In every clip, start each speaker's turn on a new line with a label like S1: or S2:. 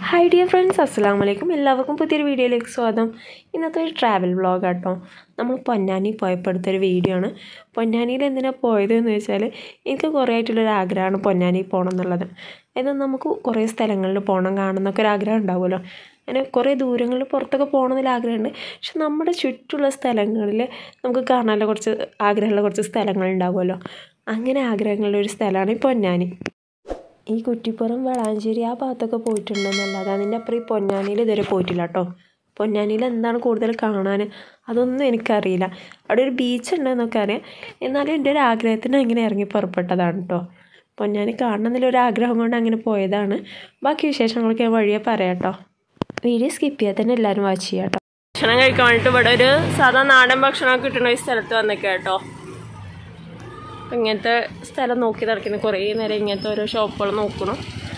S1: Hi dear friends അസ്സാം വലൈക്കും എല്ലാവർക്കും പുതിയൊരു വീഡിയോയിലേക്ക് സ്വാഗതം ഇന്നത്തെ ഒരു ട്രാവൽ വ്ളോഗ് കേട്ടോ നമ്മൾ പൊന്നാനി പോയപ്പോൾ എടുത്തൊരു വീഡിയോ ആണ് പൊന്നാനിയിൽ എന്തിനാണ് പോയത് എന്ന് വെച്ചാൽ എനിക്ക് കുറേ ആയിട്ടുള്ളൊരു ആഗ്രഹമാണ് പൊന്നാനി പോകണം എന്നുള്ളത് അതായത് നമുക്ക് കുറേ സ്ഥലങ്ങളിൽ പോകണം കാണുന്നൊക്കെ ഒരു ആഗ്രഹം ഉണ്ടാവുമല്ലോ അങ്ങനെ കുറേ ദൂരങ്ങളിൽ പുറത്തൊക്കെ പോകണമെന്നൊരു ആഗ്രഹമുണ്ട് പക്ഷെ നമ്മുടെ ചുറ്റുള്ള സ്ഥലങ്ങളിൽ നമുക്ക് കാണാനുള്ള കുറച്ച് ആഗ്രഹമുള്ള കുറച്ച് സ്ഥലങ്ങൾ ഉണ്ടാവുമല്ലോ അങ്ങനെ ആഗ്രഹങ്ങളുള്ള ഒരു സ്ഥലമാണ് ഈ പൊന്നാനി ഈ കുറ്റിപ്പുറം വളാഞ്ചേരി ആ ഭാഗത്തൊക്കെ പോയിട്ടുണ്ടെന്നല്ലാതെ അതിൻ്റെ അപ്പുറം ഈ പൊന്നാനിയിൽ ഇതുവരെ പോയിട്ടില്ല കേട്ടോ പൊന്നാനിയിൽ എന്താണ് കൂടുതൽ കാണാൻ അതൊന്നും എനിക്കറിയില്ല അവിടെ ഒരു ബീച്ച് ഉണ്ടെന്നൊക്കെ അറിയാം എന്നാലും എൻ്റെ ഒരു ആഗ്രഹത്തിന് അങ്ങനെ ഇറങ്ങി പുറപ്പെട്ടതാണ് കേട്ടോ പൊന്നാനി കാണണം എന്നുള്ളൊരു ആഗ്രഹം കൊണ്ട് അങ്ങനെ പോയതാണ് ബാക്കി വിശേഷങ്ങളൊക്കെ ഞാൻ വഴിയെ പറയാം കേട്ടോ വീഡിയോ സ്കിപ്പ് ചെയ്യാതെ തന്നെ എല്ലാവരും വാച്ച് ചെയ്യാം കേട്ടോ ഭക്ഷണം കഴിക്കാൻ വേണ്ടിയിട്ട് ഇവിടെ ഒരു സാധാ നാടൻ ഭക്ഷണം കിട്ടുന്ന ഒരു സ്ഥലത്ത് വന്നേക്കാം കേട്ടോ ഇങ്ങനത്തെ സ്ഥലം നോക്കി നടക്കുന്നു കുറേ നേരം ഇങ്ങനത്തെ ഓരോ ഷോപ്പുകൾ നോക്കണം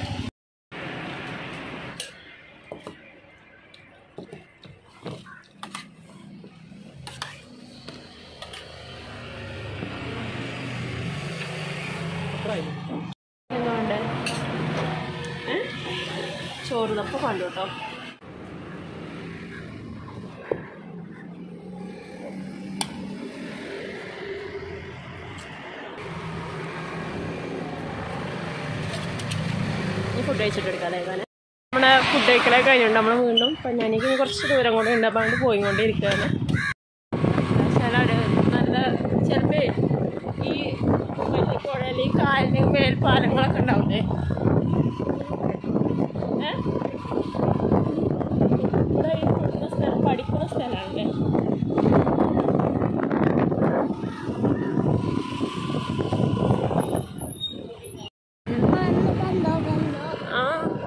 S1: എന്തുകൊണ്ട് ചോറ് തപ്പ് കണ്ടു കേട്ടോ ഈ ഫുഡ് കഴിച്ചിട്ട് എടുക്കാം അതായത് നമ്മുടെ ഫുഡ് കഴിക്കലൊക്കെ കഴിഞ്ഞുണ്ട് നമ്മൾ വീണ്ടും പൊന്നാനിക്ക് ഇനി കുറച്ച് ദൂരം കൂടെ ഉണ്ട് അപ്പോൾ അങ്ങോട്ട് പോയിക്കൊണ്ടിരിക്കുകയാണ് ചില നല്ല ചിലപ്പോൾ ഈ വലിയ പുഴയിൽ ഈ കാലിന് മേൽപ്പാലങ്ങളൊക്കെ ഉണ്ടാവില്ലേ ഏ? ഇവിടെ ഈ കൂടുന്ന സ്ഥലം പഠിക്കുന്ന സ്ഥലമാണല്ലേ ആ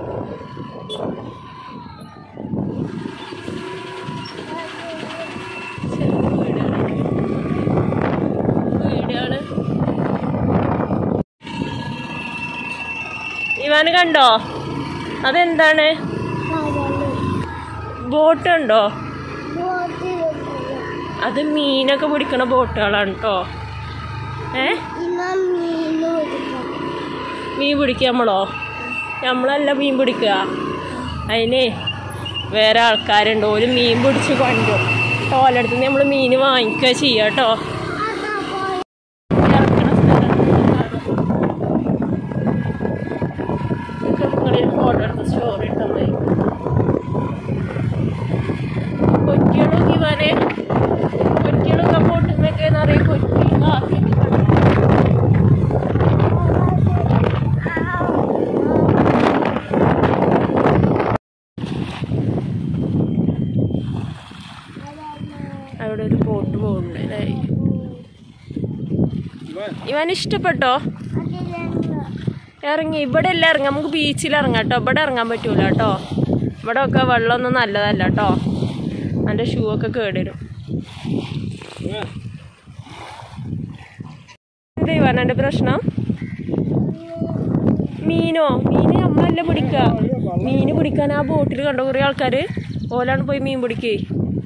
S1: വീടുകള് ഇവാന് കണ്ടോ അതെന്താണ് ബോട്ട് ഉണ്ടോ അത് മീനൊക്കെ പിടിക്കണ ബോട്ടുകളാണ് കേട്ടോ ഏ മീൻ പിടിക്കുക നമ്മളോ നമ്മളല്ല മീൻ പിടിക്കുക അതിന് വേറെ ആൾക്കാരുണ്ട് ഒരു മീൻ പിടിച്ച് കൊണ്ടും ടോലടുത്ത് നമ്മൾ മീൻ വാങ്ങിക്കുക ചെയ്യുക കേട്ടോ ഫോട്ടോ എടുത്ത് സ്റ്റോറി ഇട്ടാൽ മതി കൊറ്റികളൊക്കെ ഇവരെ കൊറ്റികളൊക്കെ പോട്ടുന്നൊക്കെ നിറയെ കൊറ്റി കാക്കി അവിടെ ഒരു ബോട്ട് പോകുന്നുണ്ട് അല്ലേ ഇവൻ ഇഷ്ടപ്പെട്ടോ ഇറങ്ങി ഇവിടെ എല്ലാം ഇറങ്ങാം നമുക്ക് ബീച്ചിൽ ഇറങ്ങാം കേട്ടോ ഇവിടെ ഇറങ്ങാൻ പറ്റൂല കേട്ടോ ഇവിടെ ഒക്കെ വെള്ളമൊന്നും നല്ലതല്ല കേട്ടോ എൻ്റെ ഷൂ ഒക്കെ കേടുവരും എന്താ ഇവാൻ എൻ്റെ പ്രശ്നം മീനോ മീന് നമ്മളല്ല പിടിക്കുക മീന് പിടിക്കാൻ ആ ബോട്ടിൽ കണ്ട കുറേ ആൾക്കാർ ഓലാണ് പോയി മീൻ പിടിക്കേ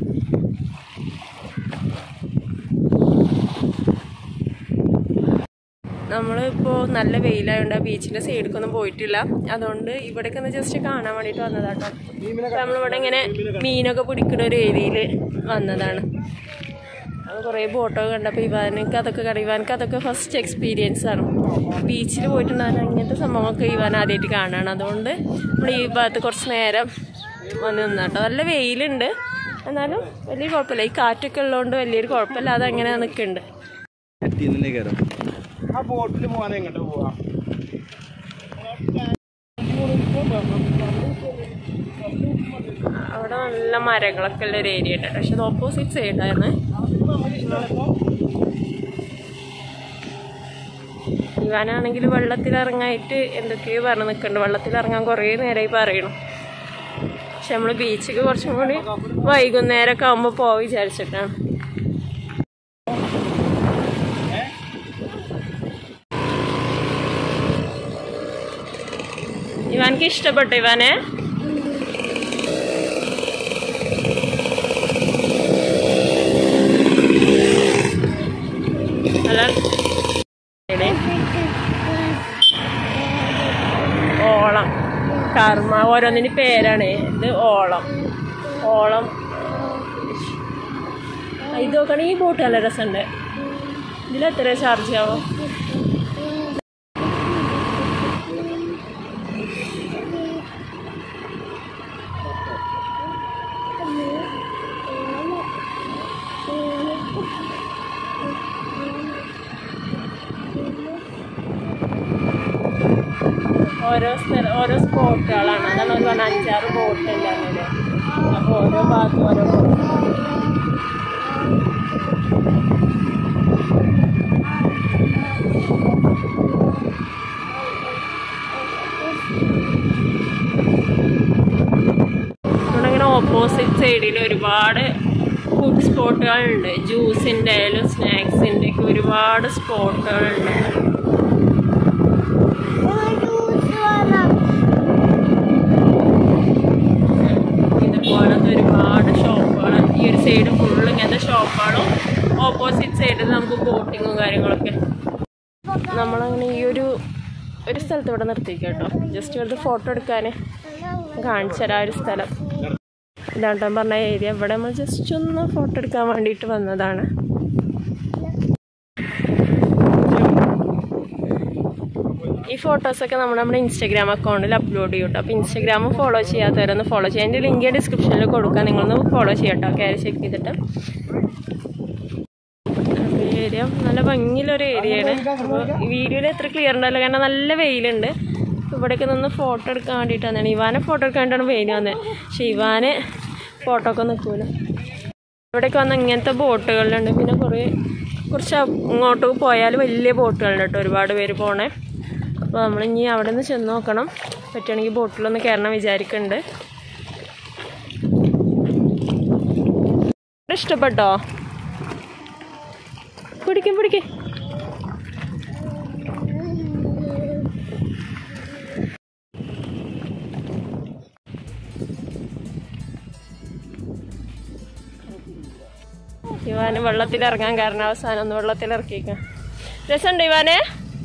S1: നമ്മളിപ്പോൾ നല്ല വെയിലായതുകൊണ്ട് ആ ബീച്ചിൻ്റെ സൈഡിലേക്കൊന്നും പോയിട്ടില്ല അതുകൊണ്ട് ഇവിടേക്ക് ഒന്ന് ജസ്റ്റ് കാണാൻ വേണ്ടിയിട്ട് വന്നതാട്ടോ നമ്മളിവിടെ ഇങ്ങനെ മീനൊക്കെ പിടിക്കുന്ന ഒരു ഏരിയയിൽ വന്നതാണ് അത് കുറേ ബോട്ടൊക്കെ കണ്ടപ്പോൾ ഇവാനക്ക് അതൊക്കെ കണ്ട ഇവാനക്ക് അതൊക്കെ ഫസ്റ്റ് എക്സ്പീരിയൻസ് ആണ് ബീച്ചിൽ പോയിട്ടുണ്ടാകുന്ന അങ്ങനത്തെ സംഭവമൊക്കെ ഇവാൻ ആദ്യമായിട്ട് കാണുകയാണ് അതുകൊണ്ട് നമ്മൾ ഈ ഭാഗത്ത് കുറച്ച് നേരം വന്ന് നിന്നാട്ടോ നല്ല വെയിലുണ്ട് എന്നാലും വലിയ കുഴപ്പമില്ല ഈ കാറ്റൊക്കെ ഉള്ളതുകൊണ്ട് വലിയൊരു കുഴപ്പമില്ലാതെ അങ്ങനെ നിൽക്കുന്നുണ്ട്
S2: എത്തിയെന്നെ കയറാം ആ ബോട്ടിൽ പോകാൻ എങ്ങോട്ട് പോവാ
S1: അവിടെ നല്ല മരങ്ങളൊക്കെ ഉള്ള ഒരു ഏരിയ ഉണ്ട് പക്ഷെ അത് ഓപ്പോസിറ്റ് സൈഡായിരുന്നു ഇവാനാണെങ്കിൽ വെള്ളത്തിലിറങ്ങായിട്ട് എന്തൊക്കെയോ പറഞ്ഞ് നിൽക്കുന്നുണ്ട് വെള്ളത്തിലിറങ്ങാൻ കുറേ നേരമായി പറയണം പക്ഷെ നമ്മൾ ബീച്ചിക്ക് കുറച്ചും കൂടി വൈകുന്നേരമൊക്കെ ആകുമ്പോൾ പോകാൻ വിചാരിച്ചിട്ടാണ് ഇവാനക്ക് ഇഷ്ടപ്പെട്ടു ഇവാനെ അല്ല എടേ. ഓളം കർമ്മ ഓരോന്നിന് പേരാണ് ഇത് ഓളം ഓളം ആ, ഇത് നോക്കുകയാണെങ്കിൽ ഈ ബോട്ട് നല്ല രസമുണ്ട് ഇതിൽ എത്ര ചാർജ് ആവും ഓരോ സ്ഥലം ഓരോ സ്പോട്ടുകളാണ് അതാണ് ഒരു പറഞ്ഞ അഞ്ചാറ് ബോട്ട് ഉണ്ടായിരുന്നത് അപ്പോൾ ഓരോ ഭാഗത്തും ഓരോ ബോട്ട് ഇവിടെ ഇങ്ങനെ ഓപ്പോസിറ്റ് സൈഡിൽ ഒരുപാട് ഫുഡ് സ്പോട്ടുകളുണ്ട് ജ്യൂസിൻ്റെ ആയാലും സ്നാക്സിൻ്റെ ഒക്കെ ഒരുപാട് സ്പോട്ടുകളുണ്ട് ഇതുപോലത്തെ ഒരുപാട് ഷോപ്പുകൾ ഈ ഒരു സൈഡ് ഫുള്ള് ഇങ്ങനത്തെ ഷോപ്പുകളും ഓപ്പോസിറ്റ് സൈഡിൽ നമുക്ക് ബോട്ടിങ്ങും കാര്യങ്ങളൊക്കെ നമ്മളങ്ങനെ ഈ ഒരു ഒരു സ്ഥലത്ത് ഇവിടെ നിർത്തിക്കാം കേട്ടോ ജസ്റ്റ് ഇവിടുത്തെ ഫോട്ടോ എടുക്കാൻ കാണിച്ചു തരാം ആ ഒരു സ്ഥലം ഇതാണ് ഞാൻ പറഞ്ഞ ഏരിയ ഇവിടെ നമ്മൾ ജസ്റ്റ് ഒന്ന് ഫോട്ടോ എടുക്കാൻ വേണ്ടിയിട്ട് വന്നതാണ് ഈ ഫോട്ടോസൊക്കെ നമ്മൾ നമ്മുടെ ഇൻസ്റ്റാഗ്രാം അക്കൗണ്ടിൽ അപ്ലോഡ് ചെയ്യും കേട്ടോ അപ്പോൾ ഇൻസ്റ്റാഗ്രാം ഫോളോ ചെയ്യാത്തവരൊന്ന് ഫോളോ ചെയ്യാം എൻ്റെ ലിങ്ക് ഡിസ്ക്രിപ്ഷനിൽ കൊടുക്കാം നിങ്ങളൊന്ന് ഫോളോ ചെയ്യട്ടോ കയറി ചെക്ക് ചെയ്തിട്ട് അപ്പോൾ ഈ ഏരിയ നല്ല ഭംഗിയുള്ളൊരു ഏരിയയാണ് അപ്പോൾ ഈ വീഡിയോയിൽ എത്ര ക്ലിയർ ഉണ്ടല്ലോ കാരണം നല്ല വെയിലുണ്ട് ഇവിടേക്ക് നിന്ന് ഫോട്ടോ എടുക്കാൻ വേണ്ടിയിട്ട് വന്നതാണ് ഇവാനെ ഫോട്ടോ എടുക്കാൻ വേണ്ടിയിട്ടാണ് വെയിൽ വന്നത് പക്ഷേ ഇവാന് ഫോട്ടോ ഒക്കെ നിൽക്കൂല ഇവിടേക്ക് വന്ന ഇങ്ങനത്തെ ബോട്ടുകളുണ്ട് പിന്നെ കുറേ കുറച്ച് ഇങ്ങോട്ട് പോയാൽ വലിയ ബോട്ടുകളുണ്ട് കേട്ടോ ഒരുപാട് പേര് പോണേ അപ്പോൾ നമ്മൾ ഇനി അവിടെ നിന്ന് ചെന്ന് നോക്കണം പറ്റുകയാണെങ്കിൽ ബോട്ടിലൊന്ന് കയറണം വിചാരിക്കുന്നുണ്ട് ഇഷ്ടപ്പെട്ടോ പിടിക്കും പിടിക്കും ഇവാന് വെള്ളത്തിൽ ഇറങ്ങാൻ കാരണം അവസാനം ഒന്ന് വെള്ളത്തിൽ ഇറക്കിക്കാം രസമുണ്ട് ഇവാനെ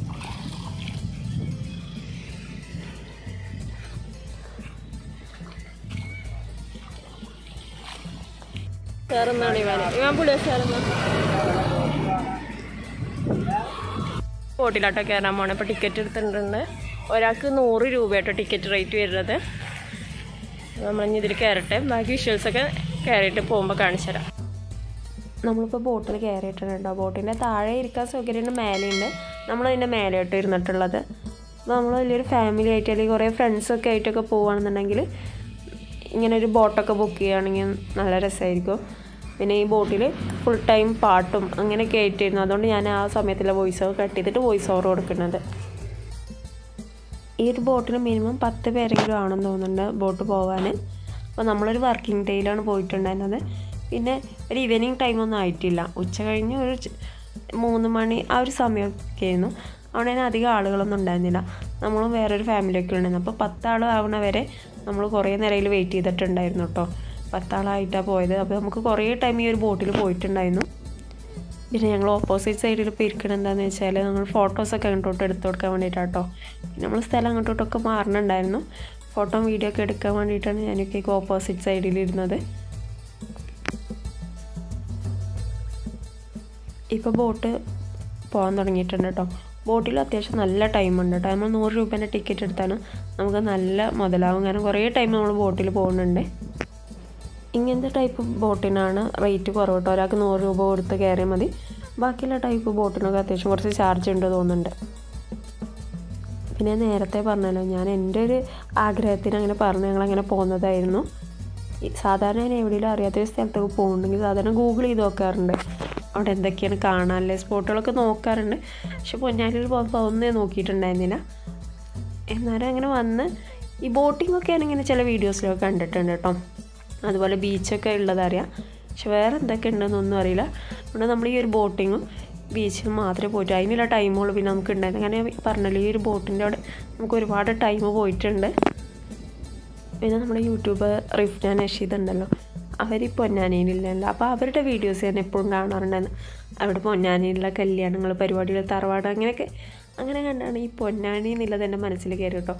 S1: കയറുന്നാണ് ഇവാന് ഇവാൻ പുള്ളി ബോട്ടിലാട്ടോ കയറാൻ പോണേ ഇപ്പോൾ ടിക്കറ്റ് എടുത്തിട്ടുണ്ട് ഒരാൾക്ക് നൂറ് രൂപയാട്ടോ ടിക്കറ്റ് റേറ്റ് വരുന്നത് നമ്മളിനി ഇതിൽ കയറട്ടെ ബാക്കി വിഷ്വൽസൊക്കെ കയറിയിട്ട് പോകുമ്പോൾ കാണിച്ചു തരാം നമ്മളിപ്പോൾ ബോട്ടിൽ കയറിയിട്ടുണ്ട് ബോട്ടിൻ്റെ താഴെ ഇരിക്കാൻ സൗകര്യമുണ്ട് മേലെയുണ്ട് നമ്മളതിൻ്റെ മേലെയായിട്ട് ഇരുന്നിട്ടുള്ളത് അപ്പോൾ നമ്മൾ വലിയൊരു ഫാമിലി ആയിട്ട് അല്ലെങ്കിൽ കുറേ ഫ്രണ്ട്സൊക്കെ ആയിട്ടൊക്കെ പോവുകയാണെന്നുണ്ടെങ്കിൽ ഇങ്ങനെ ഒരു ബോട്ടൊക്കെ ബുക്ക് ചെയ്യുകയാണെങ്കിൽ നല്ല രസമായിരിക്കും പിന്നെ ഈ ബോട്ടിൽ ഫുൾ ടൈം പാട്ടും അങ്ങനെയൊക്കെ ആയിട്ടായിരുന്നു അതുകൊണ്ട് ഞാൻ ആ സമയത്തുള്ള വോയിസ് ഓവർ കട്ട് ചെയ്തിട്ട് വോയിസ് ഓവർ കൊടുക്കുന്നത് ഈ ഒരു ബോട്ടിന് മിനിമം പത്ത് പേരെങ്കിലും ആണെന്ന് തോന്നുന്നുണ്ട് ബോട്ട് പോകാൻ അപ്പോൾ നമ്മളൊരു വർക്കിംഗ് ഡേയിലാണ് പോയിട്ടുണ്ടായിരുന്നത് പിന്നെ ഒരു ഈവനിങ് ടൈമൊന്നും ആയിട്ടില്ല ഉച്ച കഴിഞ്ഞ് ഒരു ച- മൂന്ന് മണി ആ ഒരു സമയമൊക്കെ ആയിരുന്നു അവിടെ തന്നെ അധികം ആളുകളൊന്നും ഉണ്ടായിരുന്നില്ല നമ്മളും വേറൊരു ഫാമിലിയൊക്കെ ഉണ്ടായിരുന്നു അപ്പോൾ പത്താൾ ആവണ വരെ നമ്മൾ കുറേ നേരയിൽ വെയിറ്റ് ചെയ്തിട്ടുണ്ടായിരുന്നു കേട്ടോ പത്താളായിട്ടാണ് പോയത് അപ്പോൾ നമുക്ക് കുറേ ടൈം ഈ ഒരു ബോട്ടിൽ പോയിട്ടുണ്ടായിരുന്നു പിന്നെ ഞങ്ങൾ ഓപ്പോസിറ്റ് സൈഡിൽ ഇപ്പോൾ ഇരിക്കണം എന്താണെന്ന് വെച്ചാൽ ഞങ്ങൾ ഫോട്ടോസൊക്കെ അങ്ങോട്ടോട്ട് എടുത്തു കൊടുക്കാൻ വേണ്ടിയിട്ടാണ് കേട്ടോ പിന്നെ നമ്മൾ സ്ഥലം അങ്ങോട്ടോട്ടൊക്കെ മാറണുണ്ടായിരുന്നു ഫോട്ടോ വീഡിയോ ഒക്കെ എടുക്കാൻ വേണ്ടിയിട്ടാണ് ഞാനൊക്കെ ഓപ്പോസിറ്റ് സൈഡിൽ ഇരുന്നത് ഇപ്പോൾ ബോട്ട് പോകാൻ തുടങ്ങിയിട്ടുണ്ട് കേട്ടോ ബോട്ടിൽ അത്യാവശ്യം നല്ല ടൈം ഉണ്ട് കേട്ടോ നമ്മൾ നൂറ് രൂപേൻ്റെ ടിക്കറ്റ് എടുത്താണ് നമുക്ക് നല്ല മുതലാവും കാരണം കുറേ ടൈം നമ്മൾ ബോട്ടിൽ പോകുന്നുണ്ട് ഇങ്ങനത്തെ ടൈപ്പ് ബോട്ടിനാണ് റേറ്റ് കുറവ് കേട്ടോ ഒരാൾക്ക് നൂറ് രൂപ കൊടുത്ത് കയറിയാൽ മതി ബാക്കിയുള്ള ടൈപ്പ് ബോട്ടിനൊക്കെ അത്യാവശ്യം കുറച്ച് ചാർജ് ഉണ്ട് തോന്നുന്നുണ്ട് പിന്നെ നേരത്തെ പറഞ്ഞല്ലോ ഞാൻ എൻ്റെ ഒരു ആഗ്രഹത്തിന് അങ്ങനെ പറഞ്ഞ് ഞങ്ങളങ്ങനെ പോകുന്നതായിരുന്നു ഈ സാധാരണ ഞാൻ എവിടെയെങ്കിലും അറിയാത്ത ഒരു സ്ഥലത്തൊക്കെ പോകുന്നുണ്ടെങ്കിൽ സാധാരണ ഗൂഗിൾ ചെയ്ത് നോക്കാറുണ്ട് അവിടെ എന്തൊക്കെയാണ് കാണാനല്ലേ സ്പോട്ടുകളൊക്കെ നോക്കാറുണ്ട് പക്ഷെ പൊന്നാലിയിൽ പോകുമ്പോൾ ഒന്നേ നോക്കിയിട്ടുണ്ടായിരുന്നില്ല എന്നാലും അങ്ങനെ വന്ന് ഈ ബോട്ടിംഗ് ഒക്കെ ഞാനിങ്ങനെ ചില വീഡിയോസിലൊക്കെ കണ്ടിട്ടുണ്ട് കേട്ടോ അതുപോലെ ബീച്ചൊക്കെ ഉള്ളതറിയാം പക്ഷെ വേറെ എന്തൊക്കെ ഉണ്ടെന്നൊന്നും അറിയില്ല ഇവിടെ നമ്മൾ ഈ ഒരു ബോട്ടിങ്ങും ബീച്ചിലും മാത്രമേ പോയിട്ട് അതിനുള്ള ടൈമുള്ളൂ പിന്നെ നമുക്ക് ഉണ്ടായിരുന്നു കാരണം ഞാൻ പറഞ്ഞല്ലോ ഈ ഒരു ബോട്ടിൻ്റെ അവിടെ നമുക്ക് ഒരുപാട് ടൈം പോയിട്ടുണ്ട് പിന്നെ നമ്മുടെ യൂട്യൂബ് റിഫ്ന നഷീദ് ഉണ്ടല്ലോ അവർ പൊന്നാനിയിലില്ലല്ലോ അപ്പോൾ അവരുടെ വീഡിയോസ് ഞാൻ എപ്പോഴും കാണാറുണ്ടായിരുന്നു അവിടെ പൊന്നാനിയിലുള്ള കല്യാണങ്ങൾ പരിപാടികൾ തറവാട് അങ്ങനെയൊക്കെ അങ്ങനെ കണ്ടാണ് ഈ പൊന്നാനി എന്നുള്ളത് എൻ്റെ മനസ്സിൽ കയറി കേട്ടോ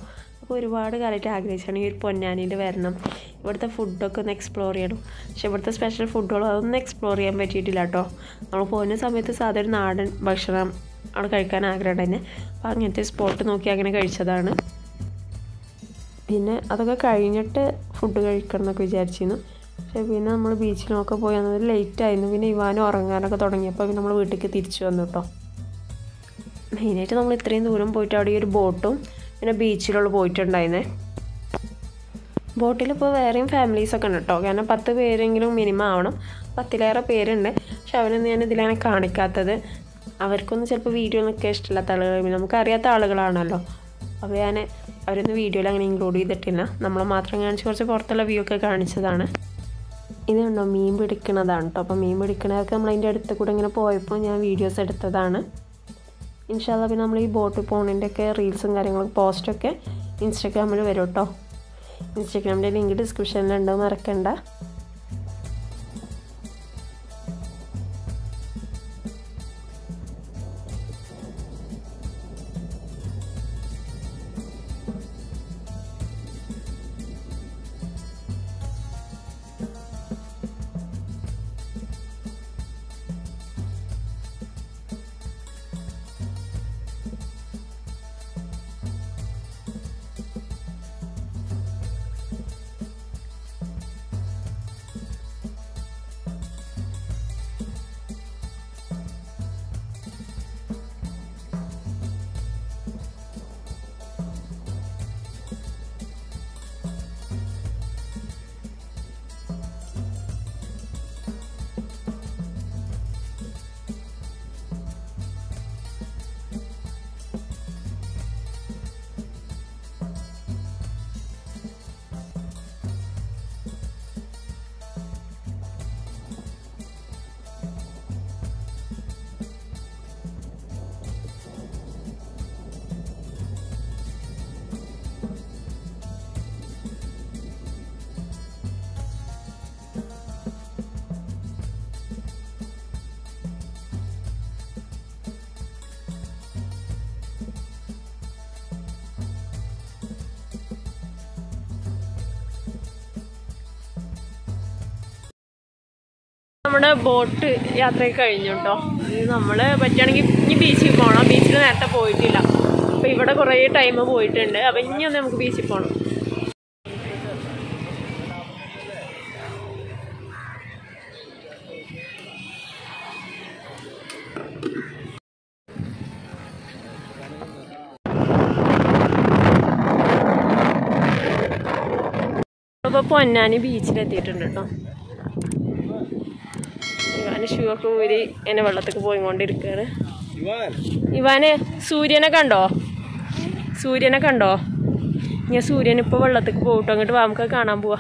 S1: അപ്പോൾ ഒരുപാട് കാലമായിട്ട് ആഗ്രഹിച്ചാണ് ഈ ഒരു പൊന്നാനിയിൽ വരണം ഇവിടുത്തെ ഫുഡൊക്കെ ഒന്ന് എക്സ്പ്ലോർ ചെയ്യണം പക്ഷേ ഇവിടുത്തെ സ്പെഷ്യൽ ഫുഡുകളോ അതൊന്നും എക്സ്പ്ലോർ ചെയ്യാൻ പറ്റിയിട്ടില്ല കേട്ടോ നമ്മൾ പോകുന്ന സമയത്ത് സാധാരണ നാടൻ ഭക്ഷണം അവിടെ കഴിക്കാൻ ആഗ്രഹം തന്നെ അപ്പോൾ അങ്ങനത്തെ സ്പോട്ട് നോക്കി അങ്ങനെ കഴിച്ചതാണ് പിന്നെ അതൊക്കെ കഴിഞ്ഞിട്ട് ഫുഡ് കഴിക്കണം എന്നൊക്കെ വിചാരിച്ചിരുന്നു പക്ഷേ പിന്നെ നമ്മൾ ബീച്ചിലൊക്കെ പോയി വന്നത് ലേറ്റ് ആയിരുന്നു പിന്നെ ഇവാനും ഉറങ്ങാനൊക്കെ തുടങ്ങിയപ്പോൾ പിന്നെ നമ്മൾ വീട്ടിലേക്ക് തിരിച്ചു വന്നു കേട്ടോ മെയിനായിട്ട് നമ്മൾ ഇത്രയും ദൂരം പോയിട്ട് അവിടെ ഈ ഒരു ബോട്ടും പിന്നെ ബീച്ചിലുള്ള പോയിട്ടുണ്ടായിരുന്നേ ബോട്ടിൽ ഇപ്പോൾ വേറെയും ഫാമിലീസൊക്കെ ഉണ്ട് കേട്ടോ കാരണം പത്ത് പേരെങ്കിലും മിനിമം ആവണം പത്തിലേറെ പേരുണ്ട് പക്ഷെ അവരൊന്നും ഞാൻ ഇതിലാണ് കാണിക്കാത്തത് അവർക്കൊന്നും ചിലപ്പോൾ വീഡിയോ നിൽക്കാൻ ഇഷ്ടമില്ലാത്ത ആളുകൾ പിന്നെ നമുക്ക് അറിയാത്ത ആളുകളാണല്ലോ അപ്പോൾ ഞാൻ അവരൊന്നും വീഡിയോയിൽ അങ്ങനെ ഇൻക്ലൂഡ് ചെയ്തിട്ടില്ല നമ്മൾ മാത്രം കാണിച്ച് കുറച്ച് പുറത്തുള്ള വ്യൂ ഒക്കെ കാണിച്ചതാണ് ഇത് കണ്ടോ മീൻ പിടിക്കണതാണ് കേട്ടോ അപ്പോൾ മീൻ പിടിക്കണതൊക്കെ നമ്മൾ അതിൻ്റെ അടുത്ത് കൂടെ ഇങ്ങനെ പോയപ്പോൾ ഞാൻ വീഡിയോസ് എടുത്തതാണ് ഇൻഷാല്ല പിന്നെ നമ്മൾ ഈ ബോട്ടിൽ പോകുന്നതിൻ്റെ ഒക്കെ റീൽസും കാര്യങ്ങളും പോസ്റ്റൊക്കെ ഇൻസ്റ്റാഗ്രാമിൽ വരും കേട്ടോ ഇൻസ്റ്റാഗ്രാമിൻ്റെ ലിങ്ക് ഡിസ്ക്രിപ്ഷനിലുണ്ട് മറക്കണ്ട നമ്മുടെ ബോട്ട് യാത്രയൊക്കെ കഴിഞ്ഞു കേട്ടോ ഇത് നമ്മൾ പറ്റുകയാണെങ്കിൽ ഇനി ബീച്ചിൽ പോകണം ബീച്ചിൽ നേരത്തെ പോയിട്ടില്ല അപ്പോൾ ഇവിടെ കുറേ ടൈം പോയിട്ടുണ്ട് അപ്പോൾ ഇനി ഒന്ന് നമുക്ക് ബീച്ചിൽ പോകണം ഇപ്പോൾ പൊന്നാനി ബീച്ചിലെത്തിയിട്ടുണ്ട് കേട്ടോ ഇവാന് ഷൂ ഒക്കെ ഊരി എന്നെ വെള്ളത്തേക്ക് പോയിക്കൊണ്ടിരിക്കുകയാണ്
S2: ഇവാൻ
S1: ഇവാന് സൂര്യനെ കണ്ടോ സൂര്യനെ കണ്ടോ ഞാൻ സൂര്യൻ ഇപ്പോൾ വെള്ളത്തേക്ക് പോകട്ടോ അങ്ങോട്ട് വാ നമുക്ക് കാണാൻ പോവാ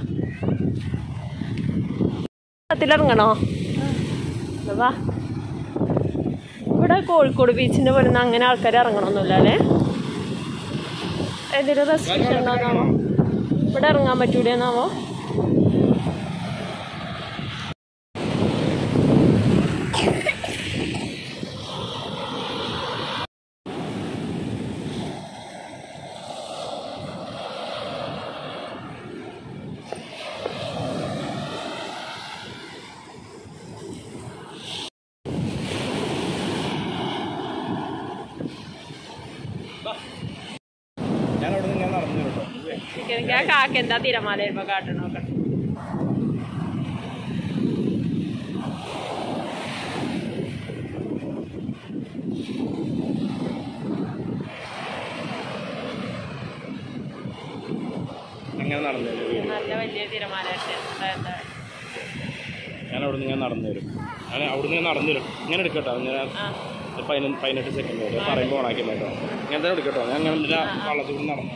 S1: വെള്ളത്തിലിറങ്ങണോ എന്നാ വാ ഇവിടെ കോഴിക്കോട് ബീച്ചിൻ്റെ പോലെ ഒന്നും അങ്ങനെ ആൾക്കാർ ഇറങ്ങണമെന്നില്ല അല്ലേ എന്തെങ്കിലും റെസ്ട്രിക്ഷൻ ഉണ്ടോന്നാവോ ഇവിടെ ഇറങ്ങാൻ പറ്റൂലെന്നാവോ
S2: ഞാൻ അവിടെ നിന്ന് ഞാൻ നടന്നു കേട്ടോ
S1: എനിക്ക് ആ കാക്ക എന്താ തിരമാല വരുമ്പോ കാട്ടണം നോക്കണം
S2: അങ്ങനെ നടന്നു വരും
S1: നല്ല വലിയ തിരമാല എന്താ
S2: ഞാൻ അവിടെ നിന്ന് ഞാൻ നടന്നു വരും ഞാൻ അവിടെ നിന്ന് നടന്നു വരും ഇങ്ങനെ എടുക്കട്ടോ ഞാൻ
S1: ആ
S2: പതിനഞ്ച് പതിനെട്ട് സെക്കൻഡ് വരെ പറയുമ്പോൾ ഓണാക്കി കേട്ടോ ഞാൻ തന്നെ എടുക്കട്ടോ ഞാൻ അങ്ങനെ ഇതിലെ വള്ളത്തിൽ കൂടി നടന്നു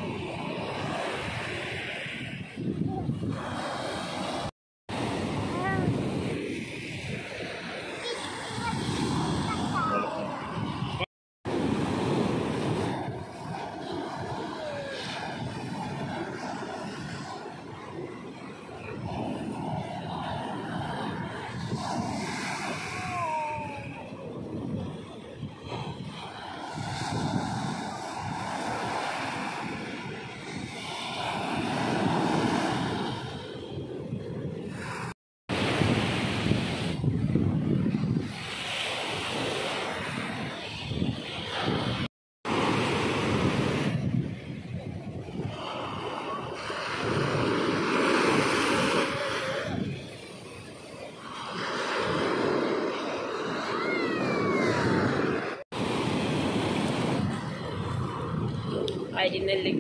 S1: അരിനെല്ലിക്ക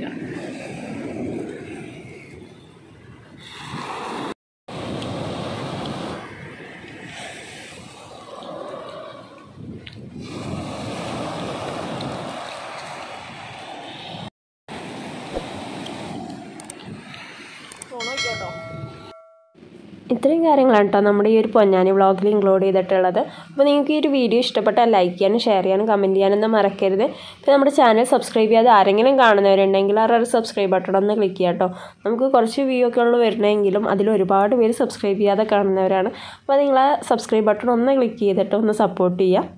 S1: ഇത്രയും കാര്യങ്ങളാണ് കേട്ടോ നമ്മുടെ ഈ ഒരു പൊന്നാനി വ്ളോഗിൽ ഇൻക്ലൂഡ് ചെയ്തിട്ടുള്ളത് അപ്പോൾ നിങ്ങൾക്ക് ഈ ഒരു വീഡിയോ ഇഷ്ടപ്പെട്ടാൽ ലൈക്ക് ചെയ്യാനും ഷെയർ ചെയ്യാനും കമൻറ്റ് ചെയ്യാനൊന്നും മറക്കരുത് പിന്നെ നമ്മുടെ ചാനൽ സബ്സ്ക്രൈബ് ചെയ്യാതെ ആരെങ്കിലും കാണുന്നവരുണ്ടെങ്കിൽ ആ ഒരു സബ്സ്ക്രൈബ് ബട്ടൺ ഒന്ന് ക്ലിക്ക് ചെയ്യാം കേട്ടോ നമുക്ക് കുറച്ച് വ്യൂ ഒക്കെ ഉള്ളു വരണമെങ്കിലും അതിൽ ഒരുപാട് പേര് സബ്സ്ക്രൈബ് ചെയ്യാതെ കാണുന്നവരാണ് അപ്പോൾ നിങ്ങൾ ആ സബ്സ്ക്രൈബ് ബട്ടൺ ഒന്ന് ക്ലിക്ക് ചെയ്തിട്ട് ഒന്ന് സപ്പോർട്ട് ചെയ്യുക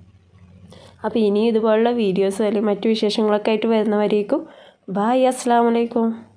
S1: അപ്പോൾ ഇനി ഇതുപോലുള്ള വീഡിയോസ് അല്ലെങ്കിൽ മറ്റു വിശേഷങ്ങളൊക്കെ ആയിട്ട് വരുന്നവരേക്കും ബായ് അസ്സാം വലൈക്കും